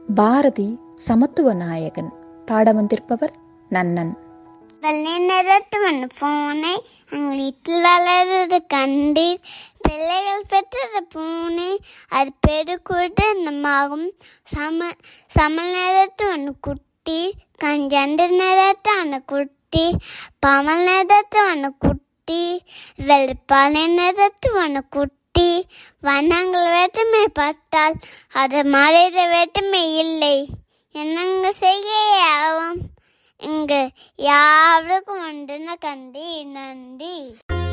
பாரதி சமத்துவ நாயகன் பாட வந்திருப்பவர் நன்னன் வெள்ளை நிறத்துவன் பூனை எங்கள் வீட்டில் வளர்றது கண்டீர் பிள்ளைகள் பெற்றது பூனை அது பெருக்குடனமாகும் சம சமல் நிறத்துவன் குட்டி கஞ்சண்டு நிறத்தான குட்டி பமல் நிறத்துவன் குட்டி வெளுப்பாலை நிறத்துவன் குட்டி வண்ணங்கள் வேற்றுமை பார்த்தால் அது மறைத வேற்றுமை இல்லை என்னங்க செய்ய ஆகும் இங்கு யாருக்கும் உண்டுன கண்டி நன்றி